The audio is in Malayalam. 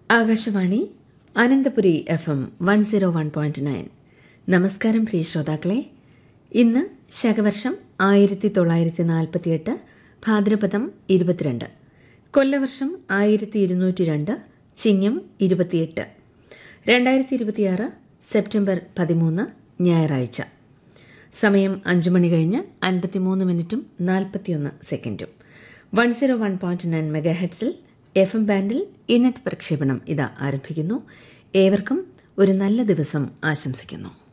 Akashvani Ananthapuri F M one zero one point nine നമസ്കാരം പ്രിയ ശ്രോതാക്കളെ ഇന്ന് ശകവർഷം ആയിരത്തി തൊള്ളായിരത്തി നാൽപ്പത്തിയെട്ട് ഭാദ്രപദം ഇരുപത്തിരണ്ട് കൊല്ലവർഷം ആയിരത്തി ഇരുന്നൂറ്റി രണ്ട് ചിങ്ങം ഇരുപത്തിയെട്ട് രണ്ടായിരത്തി ഇരുപത്തിയാറ് സെപ്റ്റംബർ പതിമൂന്ന് ഞായറാഴ്ച സമയം അഞ്ചു മണി കഴിഞ്ഞ് അൻപത്തിമൂന്ന് മിനിറ്റും നാൽപ്പത്തിയൊന്ന് സെക്കൻഡും one zero one point nine mega ഹെഡ്സിൽ എഫ് എം ബാൻഡിൽ ഇന്നത്തെ പ്രക്ഷേപണം ഇതാ ആരംഭിക്കുന്നു ഏവർക്കും ഒരു നല്ല ദിവസം ആശംസിക്കുന്നു